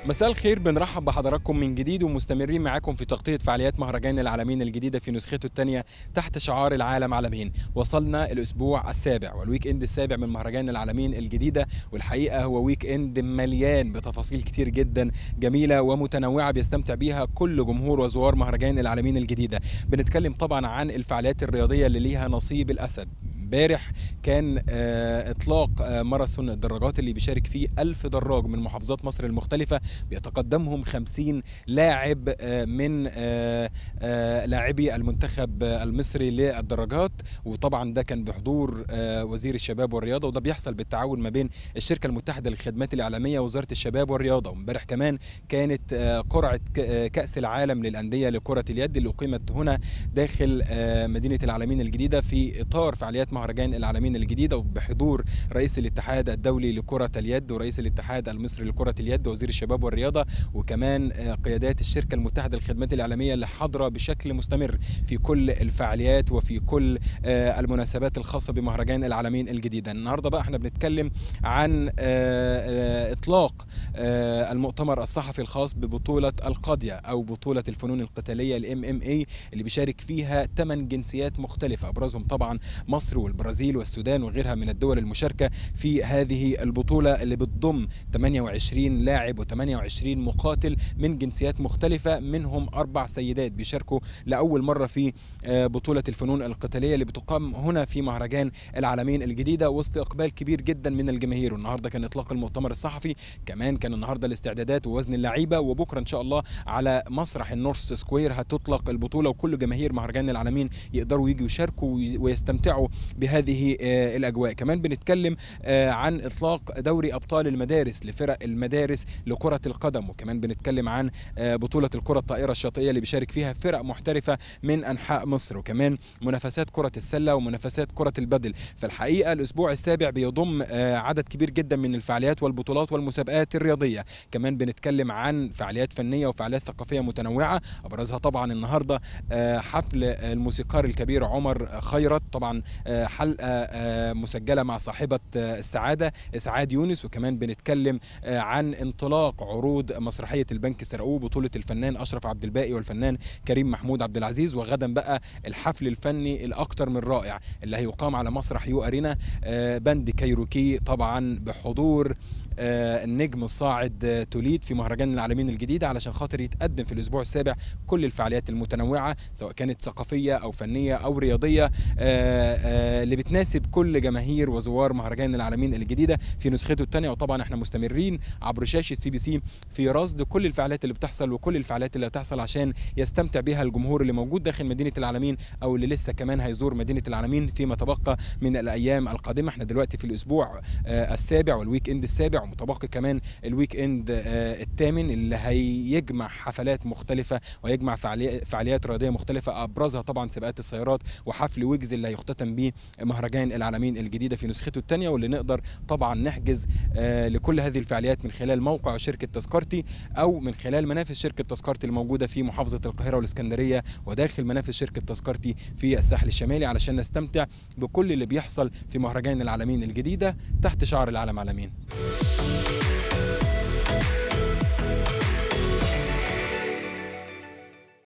مساء الخير بنرحب بحضراتكم من جديد ومستمرين معاكم في تغطية فعاليات مهرجان العالمين الجديدة في نسخته الثانية تحت شعار العالم عالمين وصلنا الأسبوع السابع والويك إند السابع من مهرجان العالمين الجديدة والحقيقة هو ويك إند مليان بتفاصيل كتير جدا جميلة ومتنوعة بيستمتع بيها كل جمهور وزوار مهرجان العالمين الجديدة بنتكلم طبعا عن الفعاليات الرياضية اللي ليها نصيب الأسد امبارح كان آه، اطلاق آه، ماراثون الدراجات اللي بيشارك فيه ألف دراج من محافظات مصر المختلفة بيتقدمهم 50 لاعب آه، من آه، آه، لاعبي المنتخب آه، المصري للدراجات وطبعا ده كان بحضور آه، وزير الشباب والرياضة وده بيحصل بالتعاون ما بين الشركة المتحدة للخدمات الإعلامية ووزارة الشباب والرياضة وامبارح كمان كانت آه، قرعة ك- آه، كأس العالم للأندية لكرة اليد اللي أقيمت هنا داخل آه، مدينة العالمين الجديدة في إطار فعاليات مهرجان العالمين الجديدة وبحضور رئيس الاتحاد الدولي لكرة اليد ورئيس الاتحاد المصري لكرة اليد ووزير الشباب والرياضة وكمان آه، قيادات الشركة المتحدة للخدمات الإعلامية اللي حاضرة بشكل مستمر في كل الفعاليات وفي كل آه، المناسبات الخاصة بمهرجان العالمين الجديدة النهاردة بقى احنا بنتكلم عن آه، آه، إطلاق آه، المؤتمر الصحفي الخاص ببطولة القاضية أو بطولة الفنون القتالية الام ام اي اللي بيشارك فيها ثمان جنسيات مختلفة أبرزهم طبعا مصر والبرازيل والسودان وغيرها من الدول المشاركة في هذه البطولة اللي بتضم 28 لاعب و28 مقاتل من جنسيات مختلفة منهم أربع سيدات بيشاركوا لأول مرة في آه، بطولة الفنون القتالية اللي بتقام هنا في مهرجان العالمين الجديدة وسط إقبال كبير جدا من الجماهير والنهاردة كان إطلاق المؤتمر الصحفي كمان كان النهاردة الاستعدادات ووزن اللعيبة وبكرة إن شاء الله على مسرح النورث سكوير هتطلق البطولة وكل جماهير مهرجان العالمين يقدروا يجوا يشاركوا وي- ويستمتعوا بهذه آه، الأجواء كمان بنتكلم آه، عن إطلاق دوري أبطال المدارس لفرق المدارس لكرة القدم وكمان بنتكلم عن آه، بطولة الكرة الطائرة الشاطئية اللي بيشارك فيها فرق محترفة من أنحاء مصر وكمان منافسات كرة السلة ومنافسات كرة البدل فالحقيقة الأسبوع السابع بيضم آه، عدد كبير جدا من الفعاليات والبطولات والمسابقات الرياضية كمان بنتكلم عن فعاليات فنية وفعاليات ثقافية متنوعة أبرزها طبعا النهاردة آه، حفل الموسيقار الكبير عمر خيرت طبعا آه، حلقة آه، مسجلة مع صاحبة آه، السعادة إسعاد يونس وكمان بنتكلم آه، عن انطلاق عروض مسرحية البنك السرقوه بطولة الفنان أشرف عبد الباقي والفنان كريم محمود عبد العزيز وغدا بقى الحفل الفني الأكثر من رائع اللي هيقام على مسرح يو أرينا آه، بند كايروكي طبعا بحضور آه، النجم الصاعد آه، توليد في مهرجان العالمين الجديد علشان خاطر يتقدم في الأسبوع السابع كل الفعاليات المتنوعة سواء كانت ثقافية أو فنية أو رياضية آه، آه، اللي بتناسب كل جماهير وزوار مهرجان العالمين الجديدة في نسخته الثانية وطبعا احنا مستمرين عبر شاشة سي بي سي في رصد كل الفعاليات اللي بتحصل وكل الفعاليات اللي هتحصل عشان يستمتع بها الجمهور اللي موجود داخل مدينة العالمين أو اللي لسه كمان هيزور مدينة العالمين فيما تبقى من الأيام القادمة احنا دلوقتي في الأسبوع آه، السابع والويك إند السابع ومتبقي كمان الويك إند آه، الثامن اللي هيجمع حفلات مختلفة ويجمع فعالي- فعاليات رياضية مختلفة أبرزها طبعا سباقات السيارات وحفل ويجز اللي هيختتم به مهرجان العالمين الجديدة في نسخته الثانية واللي نقدر طبعا نحجز آه، لكل هذه الفعاليات من خلال موقع شركة تذكرتي أو من خلال منافذ شركة تذكرتي الموجودة في محافظة القاهرة والإسكندرية وداخل منافذ شركة تذكرتي في الساحل الشمالي علشان نستمتع بكل اللي بيحصل في مهرجان العالمين الجديدة تحت شعار العالم عالمين